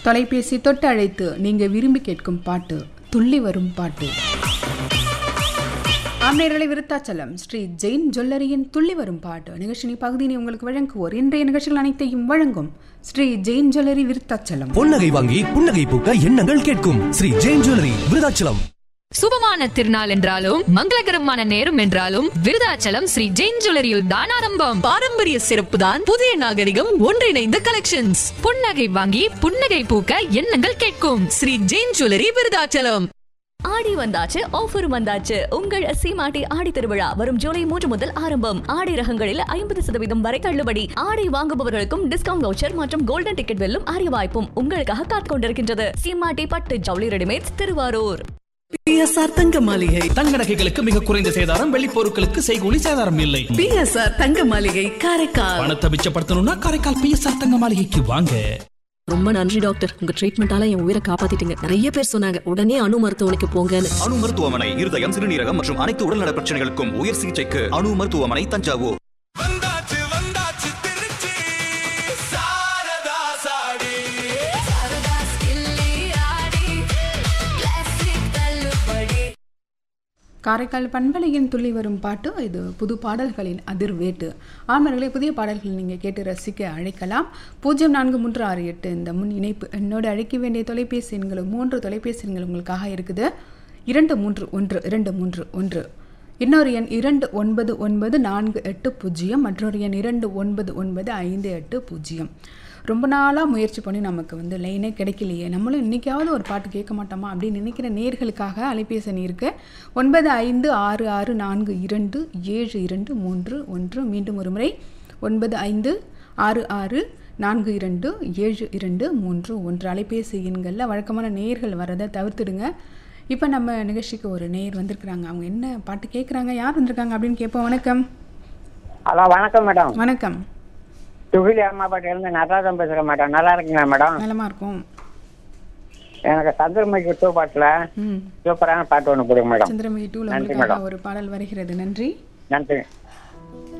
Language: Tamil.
தொலைபேசி தொட்டு அழைத்து நீங்க விரும்பி கேட்கும் பாட்டு துள்ளி வரும் பாட்டு ஆமேரலை விருத்தாச்சலம் ஸ்ரீ ஜெயின் ஜுவல்லரியின் துள்ளி வரும் பாட்டு நிகழ்ச்சியின் பகுதியினை உங்களுக்கு வழங்குவோர் இன்றைய நிகழ்ச்சிகள் அனைத்தையும் வழங்கும் ஸ்ரீ ஜெயின் ஜுவல்லரி விருத்தாச்சலம் பொன்னகை வாங்கி புன்னகை பூக்க எண்ணங்கள் கேட்கும் ஸ்ரீ ஜெயின் ஜுவல்லரி விருதாச்சலம் சுபமான திருநாள் என்றாலும் மங்களகரமான நேரம் என்றாலும் விருதாச்சலம் ஸ்ரீ ஜெயின் ஜுவல்லரியில் தான் ஆரம்பம் பாரம்பரிய சிறப்பு தான் புதிய நாகரிகம் ஒன்றிணைந்த கலெக்ஷன்ஸ் புன்னகை வாங்கி புன்னகை பூக்க எண்ணங்கள் கேட்கும் ஸ்ரீ ஜெயின் ஜுவல்லரி விருதாச்சலம் ஆடி வந்தாச்சு ஆஃபர் வந்தாச்சு உங்கள் சீமாட்டி ஆடி திருவிழா வரும் ஜூலை மூன்று முதல் ஆரம்பம் ஆடை ரகங்களில் ஐம்பது சதவீதம் வரை தள்ளுபடி ஆடை வாங்குபவர்களுக்கும் டிஸ்கவுண்ட் வவுச்சர் மற்றும் கோல்டன் டிக்கெட் வெல்லும் அரிய வாய்ப்பும் உங்களுக்காக காத்துக் கொண்டிருக்கின்றது சீமாட்டி பட்டு ஜவுளி ரெடிமேட்ஸ் திருவாரூர் பிஎஸ்ஆர் தங்க மாளிகை தங்க நகைகளுக்கு மிக குறைந்த சேதாரம் வெள்ளி பொருட்களுக்கு செய்கூலி சேதாரம் இல்லை பிஎஸ்ஆர் தங்க மாளிகை காரைக்கால் பணத்தை மிச்சப்படுத்தணும்னா காரைக்கால் பிஎஸ்ஆர் தங்க மாளிகைக்கு வாங்க ரொம்ப நன்றி டாக்டர் உங்க ட்ரீட்மெண்டால என் உயிரை காப்பாத்திட்டீங்க நிறைய பேர் சொன்னாங்க உடனே அணு மருத்துவமனைக்கு போங்கன்னு அணு மருத்துவமனை இருதயம் சிறுநீரகம் மற்றும் அனைத்து உடல்நல பிரச்சனைகளுக்கும் உயர் சிகிச்சைக்கு அணு மருத்துவமனை தஞ்சாவூர் வந்தாச்சு வந்தாச்சு திருச்சி சாரதா சாடி காரைக்கால் பண்பலையின் துள்ளி வரும் பாட்டு இது புது பாடல்களின் அதிர்வேட்டு ஆண்மர்களே புதிய பாடல்கள் நீங்கள் கேட்டு ரசிக்க அழைக்கலாம் பூஜ்ஜியம் நான்கு மூன்று ஆறு எட்டு இந்த முன் இணைப்பு என்னோடு அழைக்க வேண்டிய தொலைபேசி எண்கள் மூன்று தொலைபேசி எண்கள் உங்களுக்காக இருக்குது இரண்டு மூன்று ஒன்று இரண்டு மூன்று ஒன்று இன்னொரு எண் இரண்டு ஒன்பது ஒன்பது நான்கு எட்டு பூஜ்ஜியம் மற்றொரு எண் இரண்டு ஒன்பது ஒன்பது ஐந்து எட்டு பூஜ்ஜியம் ரொம்ப நாளாக முயற்சி பண்ணி நமக்கு வந்து லைனே கிடைக்கலையே நம்மளும் இன்றைக்காவது ஒரு பாட்டு கேட்க மாட்டோமா அப்படின்னு நினைக்கிற நேர்களுக்காக அலைபேசி எண் இருக்கு ஒன்பது ஐந்து ஆறு ஆறு நான்கு இரண்டு ஏழு இரண்டு மூன்று ஒன்று மீண்டும் ஒரு முறை ஒன்பது ஐந்து ஆறு ஆறு நான்கு இரண்டு ஏழு இரண்டு மூன்று ஒன்று அலைபேசி எண்களில் வழக்கமான நேர்கள் வரதை தவிர்த்துடுங்க இப்போ நம்ம நிகழ்ச்சிக்கு ஒரு நேர் வந்திருக்கிறாங்க அவங்க என்ன பாட்டு கேட்குறாங்க யார் வந்திருக்காங்க அப்படின்னு கேட்போம் வணக்கம் ஹலோ வணக்கம் மேடம் வணக்கம் துகிலி அம்மாபாட்டிலேருந்து நடராஜன் பேசுகிறேன் மேடம் நல்லா இருக்கீங்களா மேடம் நலமா இருக்கும் எனக்கு சந்திரமுகி டூ பாட்டில் ம் சூப்பரான பாட்டு ஒன்று கொடுங்க மேடம் சந்திரமுகி டூல நன்றி உங்களுக்காக மேடம் ஒரு பாடல் வருகிறது நன்றி நன்றி